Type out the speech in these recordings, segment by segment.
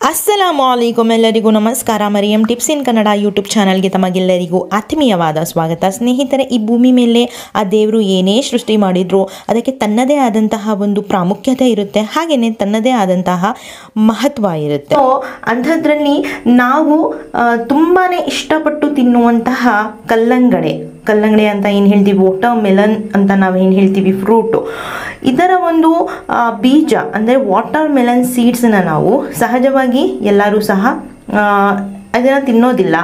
ಅಸ್ಸಲಾಮು ಅಲೈಕುಮ್ ಎಲ್ಲರಿಗೂ ನಮಸ್ಕಾರ Mariyam tips in Kannada YouTube ಚಾನಲ್ಗೆ ತಮಗೆಲ್ಲರಿಗೂ ಆತ್ಮೀಯವಾದ ಸ್ವಾಗತ ಸ್ನೇಹಿತರೆ ಈ ಭೂಮಿ ಮೇಲೆ ಆ ದೇವರು ಏನೇ ಸೃಷ್ಟಿ ಮಾಡಿದ್ರು ಅದಕ್ಕೆ ತನ್ನದೇ ಆದಂತಹ ಒಂದು ಪ್ರಾಮುಖ್ಯತೆ ಇರುತ್ತೆ ಹಾಗೆಯೇ ತನ್ನದೇ ಆದಂತಹ ಮಹತ್ವ ಇರುತ್ತೆ ಸೊ ಅಂಥದ್ರಲ್ಲಿ ನಾವು ತುಂಬಾ ಇಷ್ಟಪಟ್ಟು ತಿನ್ನುವಂತಹ ಕಲ್ಲಂಗಡೆ ಕಲ್ಲಂಗಡಿ ಅಂತ ಏನು ಹೇಳ್ತೀವಿ ವಾಟರ್ ಮೆಲನ್ ಅಂತ ನಾವು ಏನು ಹೇಳ್ತೀವಿ ಫ್ರೂಟು ಇದರ ಒಂದು ಆ, ಬೀಜ ಅಂದರೆ ವಾಟರ್ ಮೆಲನ್ ಸೀಡ್ಸನ್ನ ನಾವು ಸಹಜವಾಗಿ ಎಲ್ಲರೂ ಸಹ ಅದನ್ನು ತಿನ್ನೋದಿಲ್ಲ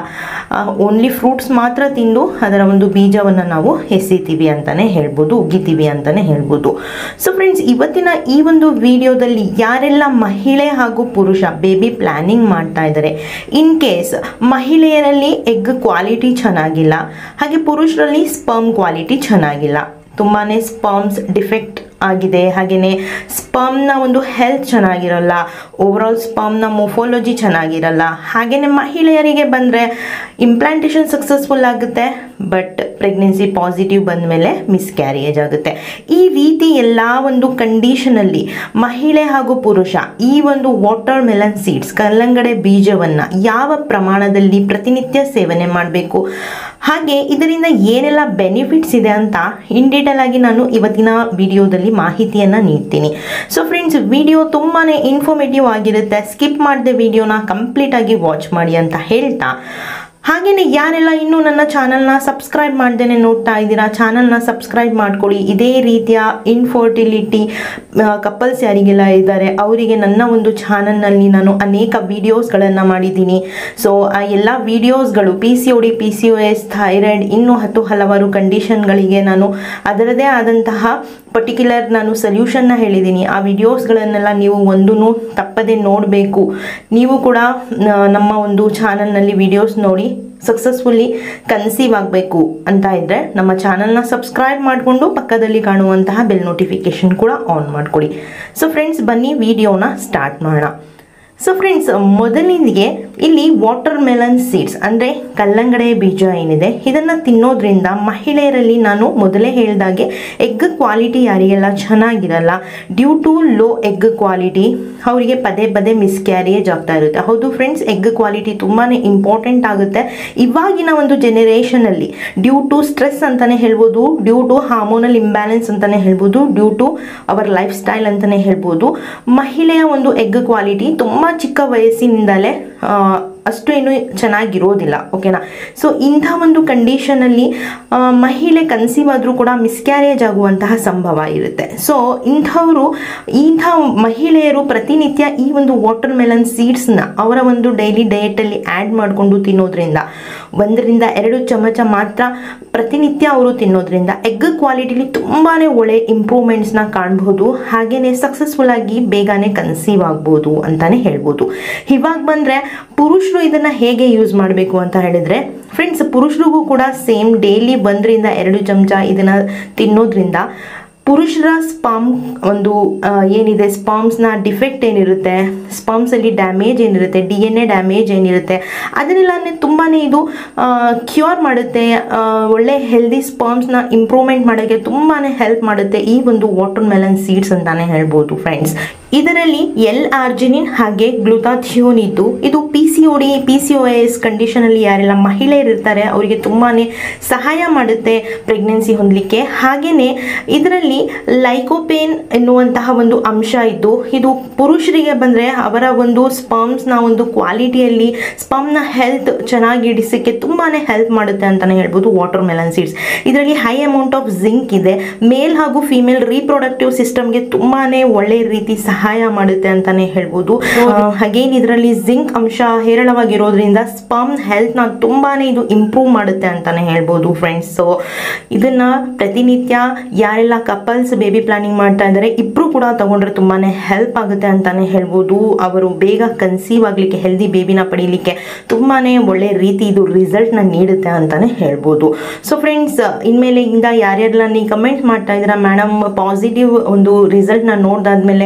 ಓನ್ಲಿ ಫ್ರೂಟ್ಸ್ ಮಾತ್ರ ತಿಂದು ಅದರ ಒಂದು ಬೀಜವನ್ನು ನಾವು ಎಸಿತೀವಿ ಅಂತಲೇ ಹೇಳ್ಬೋದು ಉಗಿತೀವಿ ಅಂತಲೇ ಹೇಳ್ಬೋದು ಸೊ ಫ್ರೆಂಡ್ಸ್ ಇವತ್ತಿನ ಈ ಒಂದು ವಿಡಿಯೋದಲ್ಲಿ ಯಾರೆಲ್ಲ ಮಹಿಳೆ ಹಾಗೂ ಪುರುಷ ಬೇಬಿ ಪ್ಲ್ಯಾನಿಂಗ್ ಮಾಡ್ತಾ ಇದ್ದಾರೆ ಇನ್ ಕೇಸ್ ಮಹಿಳೆಯರಲ್ಲಿ ಎಗ್ ಕ್ವಾಲಿಟಿ ಚೆನ್ನಾಗಿಲ್ಲ ಹಾಗೆ ಪುರುಷರಲ್ಲಿ ಸ್ಪರ್ಮ್ ಕ್ವಾಲಿಟಿ ಚೆನ್ನಾಗಿಲ್ಲ ತುಂಬಾ ಸ್ಪರ್ಮ್ಸ್ ಡಿಫೆಕ್ಟ್ ಆಗಿದೆ ಹಾಗೆಯೇ ಸ್ಪರ್ಮ್ನ ಒಂದು ಹೆಲ್ತ್ ಚೆನ್ನಾಗಿರಲ್ಲ ಓವರಾಲ್ ಸ್ಪರ್ಮ್ನ ಮೊಫಾಲಜಿ ಚೆನ್ನಾಗಿರಲ್ಲ ಹಾಗೆಯೇ ಮಹಿಳೆಯರಿಗೆ ಬಂದರೆ ಇಂಪ್ಲಾಂಟೇಷನ್ ಸಕ್ಸಸ್ಫುಲ್ ಆಗುತ್ತೆ ಬಟ್ ಪ್ರೆಗ್ನೆನ್ಸಿ ಪಾಸಿಟಿವ್ ಬಂದ ಮೇಲೆ ಮಿಸ್ಕ್ಯಾರಿಯೇಜ್ ಆಗುತ್ತೆ ಈ ರೀತಿ ಎಲ್ಲ ಒಂದು ಕಂಡೀಷನಲ್ಲಿ ಮಹಿಳೆ ಹಾಗೂ ಪುರುಷ ಈ ಒಂದು ವಾಟರ್ ಮೆಲನ್ ಸೀಡ್ಸ್ ಕಲ್ಲಂಗಡೆ ಬೀಜವನ್ನು ಯಾವ ಪ್ರಮಾಣದಲ್ಲಿ ಪ್ರತಿನಿತ್ಯ ಸೇವನೆ ಮಾಡಬೇಕು ಹಾಗೆ ಇದರಿಂದ ಏನೆಲ್ಲ ಬೆನಿಫಿಟ್ಸ್ ಇದೆ ಅಂತ ಇನ್ ಡೀಟೇಲ್ ಆಗಿ ನಾನು ಇವತ್ತಿನ ವಿಡಿಯೋದಲ್ಲಿ ಮಾಹಿತಿಯನ್ನು ನೀಡ್ತೀನಿ ಸೊ ಫ್ರೆಂಡ್ಸ್ ವಿಡಿಯೋ ತುಂಬಾ ಇನ್ಫಾರ್ಮೇಟಿವ್ ಆಗಿರುತ್ತೆ ಸ್ಕಿಪ್ ಮಾಡದೆ ವಿಡಿಯೋನ ಕಂಪ್ಲೀಟಾಗಿ ವಾಚ್ ಮಾಡಿ ಅಂತ ಹೇಳ್ತಾ ಹಾಗೆಯೇ ಯಾರೆಲ್ಲ ಇನ್ನೂ ನನ್ನ ಚಾನಲ್ನ ಸಬ್ಸ್ಕ್ರೈಬ್ ಮಾಡ್ದೇನೆ ನೋಡ್ತಾ ಇದ್ದೀರಾ ಚಾನಲ್ನ ಸಬ್ಸ್ಕ್ರೈಬ್ ಮಾಡ್ಕೊಳ್ಳಿ ಇದೇ ರೀತಿಯ ಇನ್ಫರ್ಟಿಲಿಟಿ ಕಪಲ್ಸ್ ಯಾರಿಗೆಲ್ಲ ಇದ್ದಾರೆ ಅವರಿಗೆ ನನ್ನ ಒಂದು ಚಾನಲ್ನಲ್ಲಿ ನಾನು ಅನೇಕ ವಿಡಿಯೋಸ್ಗಳನ್ನು ಮಾಡಿದ್ದೀನಿ ಸೊ ಆ ಎಲ್ಲ ವಿಡಿಯೋಸ್ಗಳು P C O D P C O S thyroid ಇನ್ನೂ ಹತ್ತು ಹಲವಾರು ಕಂಡೀಷನ್ಗಳಿಗೆ ನಾನು ಅದರದೇ ಆದಂತಹ ಪರ್ಟಿಕ್ಯುಲರ್ ನಾನು ಸೊಲ್ಯೂಷನ್ನ ಹೇಳಿದ್ದೀನಿ ಆ ವಿಡಿಯೋಸ್ಗಳನ್ನೆಲ್ಲ ನೀವು ಒಂದೂ ತಪ್ಪದೆ ನೋಡಬೇಕು ನೀವು ಕೂಡ ಆ, ನಮ್ಮ ಒಂದು ಚಾನಲ್ನಲ್ಲಿ ವಿಡಿಯೋಸ್ ನೋಡಿ ಸಕ್ಸಸ್ಫುಲ್ಲಿ ಕನ್ಸೀವ್ ಆಗಬೇಕು ಅಂತ ಇದ್ದರೆ ನಮ್ಮ ಚಾನಲ್ನ ಸಬ್ಸ್ಕ್ರೈಬ್ ಮಾಡಿಕೊಂಡು ಪಕ್ಕದಲ್ಲಿ ಕಾಣುವಂತಹ ಬೆಲ್ ನೋಟಿಫಿಕೇಶನ್ ಕೂಡ ಆನ್ ಮಾಡ್ಕೊಳ್ಳಿ ಸೊ ಫ್ರೆಂಡ್ಸ್ ಬನ್ನಿ ವಿಡಿಯೋನ ಸ್ಟಾರ್ಟ್ ಮಾಡೋಣ ಸೊ ಫ್ರೆಂಡ್ಸ್ ಮೊದಲಿಗೆ ಇಲ್ಲಿ ವಾಟರ್ ಮೆಲನ್ ಸೀಡ್ಸ್ ಅಂದರೆ ಕಲ್ಲಂಗಡೆ ಬೀಜ ಏನಿದೆ ಇದನ್ನು ತಿನ್ನೋದ್ರಿಂದ ಮಹಿಳೆಯರಲ್ಲಿ ನಾನು ಮೊದಲೇ ಹೇಳಿದಾಗೆ ಎಗ್ ಕ್ವಾಲಿಟಿ ಯಾರಿಗೆಲ್ಲ ಚೆನ್ನಾಗಿರಲ್ಲ due to low egg quality ಅವರಿಗೆ ಪದೇ ಪದೇ ಮಿಸ್ಕ್ಯಾರಿಯೇಜ್ ಆಗ್ತಾ ಇರುತ್ತೆ ಹೌದು ಫ್ರೆಂಡ್ಸ್ ಎಗ್ ಕ್ವಾಲಿಟಿ ತುಂಬಾ ಇಂಪಾರ್ಟೆಂಟ್ ಆಗುತ್ತೆ ಇವಾಗಿನ ಒಂದು ಜೆನೆರೇಷನಲ್ಲಿ ಡ್ಯೂ ಟು ಸ್ಟ್ರೆಸ್ ಅಂತಲೇ ಹೇಳ್ಬೋದು ಡ್ಯೂ ಟು ಹಾರ್ಮೋನಲ್ ಇಂಬ್ಯಾಲೆನ್ಸ್ ಅಂತಲೇ ಹೇಳ್ಬೋದು due to our lifestyle ಅಂತಲೇ ಹೇಳ್ಬೋದು ಮಹಿಳೆಯ ಒಂದು ಎಗ್ ಕ್ವಾಲಿಟಿ ತುಂಬ ಚಿಕ್ಕ ವಯಸ್ಸಿನಿಂದಲೇ ಆ, ಅಷ್ಟು ಏನು ಚೆನ್ನಾಗಿರೋದಿಲ್ಲ ಓಕೆನಾ ಸೊ ಇಂಥ ಒಂದು ಕಂಡೀಷನಲ್ಲಿ ಮಹಿಳೆ ಕನ್ಸೀವ್ ಆದರೂ ಕೂಡ ಮಿಸ್ಕ್ಯಾರೇಜ್ ಆಗುವಂತಹ ಸಂಭವ ಇರುತ್ತೆ ಸೊ ಇಂಥವರು ಇಂಥ ಮಹಿಳೆಯರು ಪ್ರತಿನಿತ್ಯ ಈ ಒಂದು ವಾಟರ್ ಮೆಲನ್ ಸೀಡ್ಸ್ನ ಅವರ ಒಂದು ಡೈಲಿ ಡಯಟಲ್ಲಿ ಆ್ಯಡ್ ಮಾಡಿಕೊಂಡು ತಿನ್ನೋದ್ರಿಂದ ಒಂದರಿಂದ ಎರಡು ಚಮಚ ಮಾತ್ರ ಪ್ರತಿನಿತ್ಯ ಅವರು ತಿನ್ನೋದ್ರಿಂದ ಎಗ್ ಕ್ವಾಲಿಟಿಲಿ ತುಂಬಾ ಒಳ್ಳೆ ಇಂಪ್ರೂವ್ಮೆಂಟ್ಸ್ನ ಕಾಣಬಹುದು ಹಾಗೆಯೇ ಸಕ್ಸಸ್ಫುಲ್ ಆಗಿ ಬೇಗನೆ ಕನ್ಸೀವ್ ಆಗ್ಬೋದು ಅಂತಾನೆ ಹೇಳ್ಬೋದು ಇವಾಗ ಬಂದರೆ ಪುರುಷರು ಇದನ್ನು ಹೇಗೆ ಯೂಸ್ ಮಾಡಬೇಕು ಅಂತ ಹೇಳಿದರೆ ಫ್ರೆಂಡ್ಸ್ ಪುರುಷರಿಗೂ ಕೂಡ ಸೇಮ್ ಡೈಲಿ ಒಂದರಿಂದ ಎರಡು ಚಮಚ ಇದನ್ನು ತಿನ್ನೋದ್ರಿಂದ ಪುರುಷರ ಸ್ಪಾಮ್ ಒಂದು ಆ, ಏನಿದೆ ಸ್ಪಾಮ್ಸ್ನ ಡಿಫೆಕ್ಟ್ ಏನಿರುತ್ತೆ ಸ್ಪಾಮ್ಸಲ್ಲಿ ಡ್ಯಾಮೇಜ್ ಏನಿರುತ್ತೆ ಡಿ ಎನ್ ಎ ಡ್ಯಾಮೇಜ್ ಏನಿರುತ್ತೆ ಅದನ್ನೆಲ್ಲ ತುಂಬಾ ಇದು ಕ್ಯೂರ್ ಮಾಡುತ್ತೆ ಆ, ಒಳ್ಳೆ ಹೆಲ್ದಿ ಸ್ಪಾಮ್ಸ್ನ ಇಂಪ್ರೂವ್ಮೆಂಟ್ ಮಾಡೋಕ್ಕೆ ತುಂಬಾ ಹೆಲ್ಪ್ ಮಾಡುತ್ತೆ ಈ ಒಂದು ವಾಟರ್ ಮೆಲನ್ ಸೀಡ್ಸ್ ಅಂತಾನೆ ಹೇಳ್ಬೋದು ಫ್ರೆಂಡ್ಸ್ ಇದರಲ್ಲಿ ಎಲ್ ಆರ್ಜಿನಿನ್ ಹಾಗೆ ಗ್ಲುತಾಥಿಯೋನ್ ಇದ್ದು ಇದು P C O D P C O S ಕಂಡೀಷನಲ್ಲಿ ಯಾರೆಲ್ಲ ಮಹಿಳೆಯರು ಇರ್ತಾರೆ ಅವರಿಗೆ ತುಂಬಾ ಸಹಾಯ ಮಾಡುತ್ತೆ ಪ್ರೆಗ್ನೆನ್ಸಿ ಹೊಂದಲಿಕ್ಕೆ ಹಾಗೆಯೇ ಇದರಲ್ಲಿ ಲೈಕೋಪೇನ್ ಎನ್ನುವಂತಹ ಒಂದು ಅಂಶ ಇದ್ದು ಇದು ಪುರುಷರಿಗೆ ಬಂದರೆ ಅವರ ಒಂದು ಸ್ಪರ್ಮ್ಸ್ನ ಒಂದು ಕ್ವಾಲಿಟಿಯಲ್ಲಿ ಸ್ಪರ್ಮ್ನ ಹೆಲ್ತ್ ಚೆನ್ನಾಗಿ ಇಡಿಸೋಕ್ಕೆ ತುಂಬಾ ಹೆಲ್ಪ್ ಮಾಡುತ್ತೆ ಅಂತಲೇ ಹೇಳ್ಬೋದು ವಾಟರ್ ಮೆಲನ್ ಸೀಡ್ಸ್ ಇದರಲ್ಲಿ ಹೈ ಅಮೌಂಟ್ ಆಫ್ ಜಿಂಕ್ ಇದೆ ಮೇಲ್ ಹಾಗೂ ಫಿಮೇಲ್ ರೀಪ್ರೊಡಕ್ಟಿವ್ ಸಿಸ್ಟಮ್ಗೆ ತುಂಬಾ ಒಳ್ಳೆ ರೀತಿ ಸಹಾಯ ಮಾಡುತ್ತೆ ಅಂತಾನೆ ಹೇಳ್ಬೋದು ಹಾಗೇನ್ ಇದರಲ್ಲಿ ಜಿಂಕ್ ಅಂಶ ಹೇರಳವಾಗಿರೋದ್ರಿಂದ ಸ್ಪರ್ಮ್ ಹೆಲ್ತ್ನ ತುಂಬಾ ಇದು ಇಂಪ್ರೂವ್ ಮಾಡುತ್ತೆ ಅಂತಾನೆ ಹೇಳ್ಬೋದು ಫ್ರೆಂಡ್ಸ್ ಸೊ ಇದನ್ನ ಪ್ರತಿನಿತ್ಯ ಯಾರೆಲ್ಲ ಕಪಲ್ಸ್ ಬೇಬಿ ಪ್ಲಾನಿಂಗ್ ಮಾಡ್ತಾ ಇದ್ದಾರೆ ಇಬ್ರು ಕೂಡ ತಗೊಂಡ್ರೆ ತುಂಬಾನೇ ಹೆಲ್ಪ್ ಆಗುತ್ತೆ ಅಂತಾನೆ ಹೇಳ್ಬೋದು ಅವರು ಬೇಗ ಕನ್ಸೀವ್ ಆಗ್ಲಿಕ್ಕೆ ಹೆಲ್ದಿ ಬೇಬಿನ ಪಡೀಲಿಕ್ಕೆ ತುಂಬಾನೇ ಒಳ್ಳೆ ರೀತಿ ಇದು ರಿಸಲ್ಟ್ನ ನೀಡುತ್ತೆ ಅಂತಾನೆ ಹೇಳ್ಬೋದು ಸೊ ಫ್ರೆಂಡ್ಸ್ ಇನ್ಮೇಲೆ ಇಂದ ಯಾರ್ಯಾರೆಲ್ಲ ನೀವು ಕಮೆಂಟ್ ಮಾಡ್ತಾ ಇದ್ದೀರಾ ಮೇಡಮ್ ಪಾಸಿಟಿವ್ ಒಂದು ರಿಸಲ್ಟ್ನ ನೋಡ್ದಾದ್ಮೇಲೆ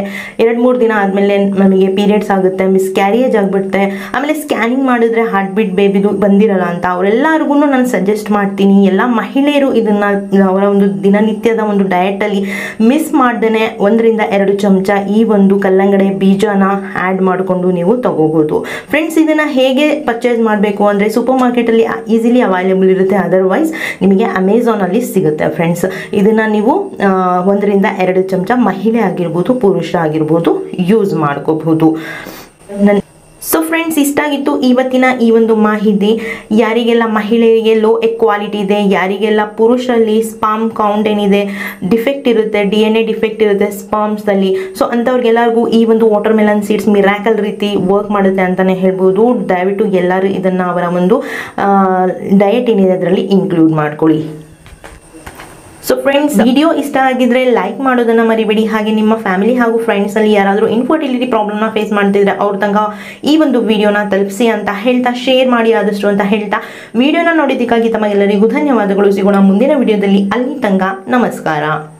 ಎರಡು ಮೂರು ದಿನ ಆದಮೇಲೆ ನಮಗೆ ಪೀರಿಯಡ್ಸ್ ಆಗುತ್ತೆ ಮಿಸ್ ಕ್ಯಾರಿಯೇಜ್ ಆಗಿಬಿಡುತ್ತೆ ಆಮೇಲೆ ಸ್ಕ್ಯಾನಿಂಗ್ ಮಾಡಿದ್ರೆ ಹಾರ್ಟ್ ಬೀಟ್ ಬೇಬಿದು ಬಂದಿರಲ್ಲ ಅಂತ ಅವರೆಲ್ಲರಿಗೂ ನಾನು ಸಜೆಸ್ಟ್ ಮಾಡ್ತೀನಿ ಎಲ್ಲ ಮಹಿಳೆಯರು ಇದನ್ನು ಅವರ ಒಂದು ದಿನನಿತ್ಯದ ಒಂದು ಡಯಟಲ್ಲಿ ಮಿಸ್ ಮಾಡ್ದೇ ಒಂದರಿಂದ ಎರಡು ಚಮಚ ಈ ಒಂದು ಕಲ್ಲಂಗಡಿ ಬೀಜನ ಆ್ಯಡ್ ಮಾಡಿಕೊಂಡು ನೀವು ತಗೋಬೋದು ಫ್ರೆಂಡ್ಸ್ ಇದನ್ನು ಹೇಗೆ ಪರ್ಚೇಸ್ ಮಾಡಬೇಕು ಅಂದರೆ ಸೂಪರ್ ಮಾರ್ಕೆಟಲ್ಲಿ ಈಸಿಲಿ ಅವೈಲೇಬಲ್ ಇರುತ್ತೆ ಅದರ್ವೈಸ್ ನಿಮಗೆ ಅಮೆಝಾನಲ್ಲಿ ಸಿಗುತ್ತೆ ಫ್ರೆಂಡ್ಸ್ ಇದನ್ನು ನೀವು ಆ, ಒಂದರಿಂದ ಎರಡು ಚಮಚ ಮಹಿಳೆ ಆಗಿರ್ಬೋದು ಪುರುಷ ಆಗಿರ್ಬೋದು ಯೂಸ್ ಮಾಡ್ಕೋಬಹುದು ನನ್ನ ಸೊ ಫ್ರೆಂಡ್ಸ್ ಇಷ್ಟಾಗಿತ್ತು ಇವತ್ತಿನ ಈ ಒಂದು ಮಾಹಿತಿ ಯಾರಿಗೆಲ್ಲ ಮಹಿಳೆಯರಿಗೆ ಲೋ ಕ್ವಾಲಿಟಿ ಇದೆ ಯಾರಿಗೆಲ್ಲ ಪುರುಷರಲ್ಲಿ ಸ್ಪಾಮ್ ಕೌಂಟ್ ಏನಿದೆ ಡಿಫೆಕ್ಟ್ ಇರುತ್ತೆ ಡಿ ಎನ್ ಎ ಡಿಫೆಕ್ಟ್ ಇರುತ್ತೆ ಸ್ಪಾಮ್ಸಲ್ಲಿ ಸೊ ಅಂಥವ್ರಿಗೆಲ್ಲರಿಗೂ ಈ ಒಂದು ವಾಟರ್ ಮೆಲನ್ ಸೀಡ್ಸ್ ಮಿರಾಕಲ್ ರೀತಿ ವರ್ಕ್ ಮಾಡುತ್ತೆ ಅಂತಲೇ ಹೇಳ್ಬೋದು ದಯವಿಟ್ಟು ಎಲ್ಲರೂ ಇದನ್ನು ಅವರ ಒಂದು ಡಯಟ್ ಏನಿದೆ ಅದರಲ್ಲಿ ಇನ್ಕ್ಲೂಡ್ ಮಾಡ್ಕೊಳ್ಳಿ ಸೊ ಫ್ರೆಂಡ್ಸ್ ವಿಡಿಯೋ ಇಷ್ಟ ಆಗಿದ್ರೆ ಲೈಕ್ ಮಾಡೋದನ್ನ ಮರಿಬೇಡಿ ಹಾಗೆ ನಿಮ್ಮ ಫ್ಯಾಮಿಲಿ ಹಾಗೂ ಫ್ರೆಂಡ್ಸ್ ಅಲ್ಲಿ ಯಾರಾದರೂ ಇನ್ಫರ್ಟಿಲಿಟಿ ಪ್ರಾಬ್ಲಮ್ನ ಫೇಸ್ ಮಾಡ್ತಿದ್ರೆ ಅವ್ರ ತನಕ ಈ ಒಂದು ವಿಡಿಯೋನ ತಲುಪಿಸಿ ಅಂತ ಹೇಳ್ತಾ ಶೇರ್ ಮಾಡಿ ಆದಷ್ಟು ಅಂತ ಹೇಳ್ತಾ ವಿಡಿಯೋನ ನೋಡಿದ್ದಕ್ಕಾಗಿ ತಮಗೆಲ್ಲರಿಗೂ ಧನ್ಯವಾದಗಳು ಸಿಗೋಣ ಮುಂದಿನ ವಿಡಿಯೋದಲ್ಲಿ ಅಲ್ಲಿ ತನಕ ನಮಸ್ಕಾರ